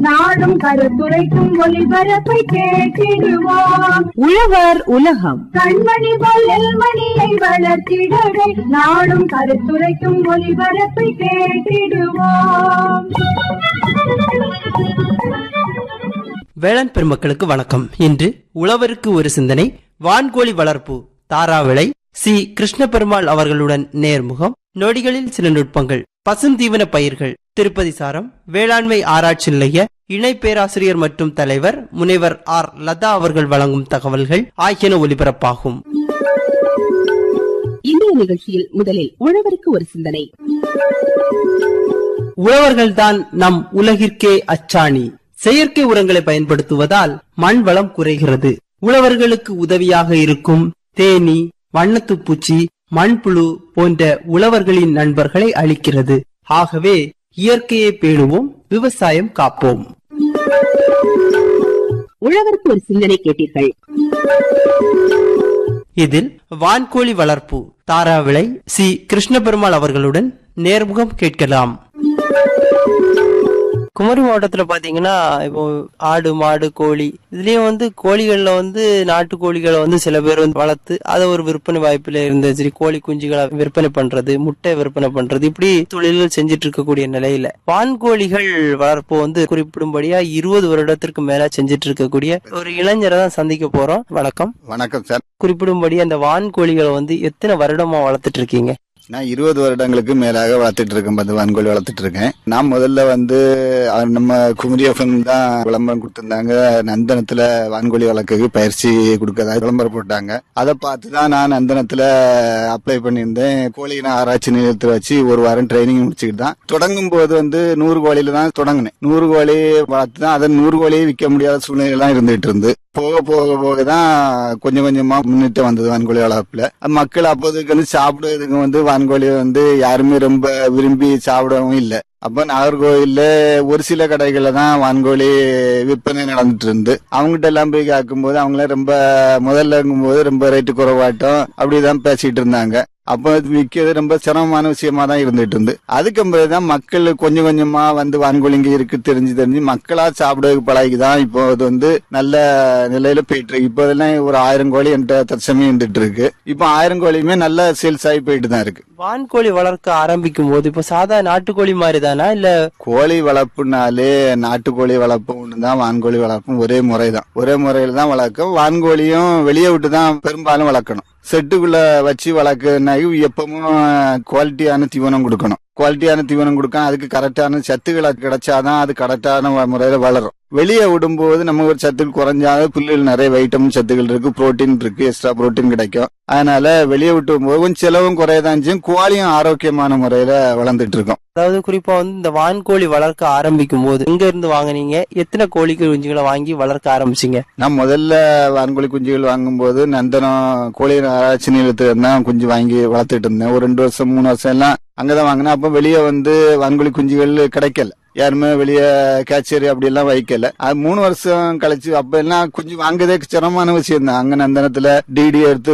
நாடும் கருத்துரைக்கும் ஒளிபரப்பை கேட்டிடுவோம் உழவர் உலகம் கண்மணி போல் மணியை வளர்த்திடவே நாடும் கருத்துரைக்கும் ஒளிபரப்பை கேட்டிடுவோம் வேளாண் பெருமக்களுக்கு வணக்கம் இன்று உழவருக்கு ஒரு சிந்தனை வான்கோழி வளர்ப்பு தாராவிளை சி கிருஷ்ண பெருமாள் அவர்களுடன் நேர்முகம் நொடிகளில் சில நுட்பங்கள் பசுந்தீவன பயிர்கள் திருப்பதி சாரம் வேளாண்மை ஆராய்ச்சி நிலைய இணை பேராசிரியர் மற்றும் தலைவர் முனைவர் ஆர் லதா அவர்கள் வழங்கும் தகவல்கள் ஆகியன ஒலிபரப்பாகும் இன்றைய நிகழ்ச்சியில் முதலில் உழவருக்கு ஒரு சிந்தனை உழவர்கள்தான் நம் உலகிற்கே அச்சாணி செயற்கை உரங்களை பயன்படுத்துவதால் மண் வளம் குறைகிறது உழவர்களுக்கு உதவியாக இருக்கும் தேனி வண்ணத்துப்பூச்சி மண்புழு போன்ற உழவர்களின் நண்பர்களை அளிக்கிறது ஆகவே இயற்கையை பேணுவோம் விவசாயம் காப்போம் உழவருக்கு ஒரு சிந்தனை கேட்டீர்கள் இதில் வான்கோழி வளர்ப்பு தாராவிளை சி கிருஷ்ணபெருமாள் அவர்களுடன் நேர்முகம் கேட்கலாம் குமரி மாவட்டத்துல பாத்தீங்கன்னா இப்போ ஆடு மாடு கோழி இதுலயும் வந்து கோழிகள்ல வந்து நாட்டு கோழிகளை வந்து சில பேர் வந்து வளர்த்து அதை ஒரு விற்பனை வாய்ப்புல இருந்து சரி கோழி குஞ்சுகளை விற்பனை பண்றது முட்டை விற்பனை பண்றது இப்படி தொழில்கள் செஞ்சுட்டு இருக்கக்கூடிய நிலையில வான்கோழிகள் வளர்ப்பு வந்து குறிப்பிடும்படியா இருபது வருடத்திற்கு மேல செஞ்சுட்டு இருக்கக்கூடிய ஒரு இளைஞரை தான் சந்திக்க போறோம் வணக்கம் வணக்கம் சார் குறிப்பிடும்படி அந்த வான்கோழிகளை வந்து எத்தனை வருடமா வளர்த்துட்டு இருக்கீங்க நான் இருபது வருடங்களுக்கு மேலாக வளர்த்துட்டு இருக்கேன் பத்து வான்கோழி வளர்த்துட்டு இருக்கேன் நான் முதல்ல வந்து அவர் நம்ம குமரி எஃப்எம் தான் விளம்பரம் கொடுத்திருந்தாங்க நந்தனத்துல வான்கோழி வளர்க்கறதுக்கு பயிற்சி கொடுக்கறதா விளம்பரம் போட்டாங்க அதை பார்த்து தான் நான் நந்தனத்துல அப்ளை பண்ணியிருந்தேன் கோழியின ஆராய்ச்சி நிலையத்தில் வச்சு ஒரு வாரம் ட்ரைனிங் முடிச்சுக்கிட்டு தான் தொடங்கும் போது வந்து நூறு கோழியில தான் தொடங்கினேன் நூறு கோழி வளர்த்து தான் அதை நூறு கோழியை விற்க முடியாத சூழ்நிலை எல்லாம் இருந்துகிட்டு இருந்து போக போக போக தான் கொஞ்சம் கொஞ்சமா முன்னிட்டு வந்தது வான்கோழி வளர்ப்புல மக்கள் அப்போதைக்கு வந்து சாப்பிடுறதுக்கு வந்து வான்கோழி வந்து யாருமே ரொம்ப விரும்பி சாப்பிடவும் இல்லை அப்ப நாகர்கோவில்ல ஒரு சில கடைகள்ல தான் வான்கோழி விற்பனை நடந்துட்டு இருந்து அவங்ககிட்ட எல்லாம் போய் கேட்கும்போது அவங்கள ரொம்ப முதல்ல போது ரொம்ப ரேட்டு குறைவாட்டம் அப்படிதான் பேசிட்டு இருந்தாங்க அப்போ விற்கிறது ரொம்ப சிரமமான விஷயமா தான் இருந்துட்டு இருந்து அதுக்கு பிறகுதான் மக்கள் கொஞ்சம் கொஞ்சமா வந்து வான்கோழிங்க இருக்கு தெரிஞ்சு தெரிஞ்சு மக்களா சாப்பிடுறதுக்கு பழகி தான் இப்போ அது வந்து நல்ல நிலையில போயிட்டு இருக்கு இப்போ இதெல்லாம் ஒரு ஆயிரம் கோழி என்கிட்ட தற்சமயம் இருந்துட்டு இருக்கு இப்போ ஆயிரம் கோழியுமே நல்ல சேல்ஸ் ஆகி போயிட்டு தான் இருக்கு வான்கோழி வளர்க்க ஆரம்பிக்கும் போது இப்ப சாதா நாட்டுக்கோழி மாதிரி தானா இல்ல கோழி வளர்ப்புனாலே நாட்டுக்கோழி வளர்ப்பு ஒன்று தான் வான்கோழி வளர்ப்பும் ஒரே முறை தான் ஒரே முறையில தான் வளர்க்கும் வான்கோழியும் வெளியே விட்டு தான் பெரும்பாலும் வளர்க்கணும் செட்டுக்குள்ள வச்சு வளர்க்கறதுனா எப்பவும் குவாலிட்டியான தீவனம் கொடுக்கணும் குவாலிட்டியான தீவனம் கொடுக்கணும் அதுக்கு கரெக்டான சத்துக்களை கிடைச்சாதான் அது கரெக்டான முறையில வளரும் வெளியே விடும்போது நம்ம ஒரு சத்துக்கள் குறைஞ்சாலும் புல்லுகள் நிறைய வைட்டமின் சத்துக்கள் இருக்கு புரோட்டீன் இருக்கு எக்ஸ்ட்ரா புரோட்டீன் கிடைக்கும் அதனால வெளியே விட்டு போது கொஞ்சம் செலவும் குறையதான் செய்யும் கோழியும் ஆரோக்கியமான முறையில வளர்ந்துட்டு இருக்கும் அதாவது குறிப்பா வந்து இந்த வான்கோழி வளர்க்க ஆரம்பிக்கும் போது எங்க இருந்து வாங்குனீங்க எத்தனை கோழி குஞ்சுகளை வாங்கி வளர்க்க ஆரம்பிச்சீங்க நான் முதல்ல வான்கோழி குஞ்சுகள் வாங்கும்போது நந்தனம் கோழி ஆராய்ச்சி நிலையத்துல தான் குஞ்சு வாங்கி வளர்த்துட்டு இருந்தேன் ஒரு ரெண்டு வருஷம் மூணு வருஷம் எல்லாம் அங்கதான் வாங்கினேன் அப்ப வெளியே வந்து வான்கோழி குஞ்சுகள் கிடைக்கல யாருமே வெளியே கேச்சரி அப்படி எல்லாம் வைக்கல அது மூணு வருஷம் கழிச்சு அப்ப எல்லாம் குஞ்சு வாங்குறதே சிரமமான விஷயம் தான் அங்க நந்தனத்துல டிடி எடுத்து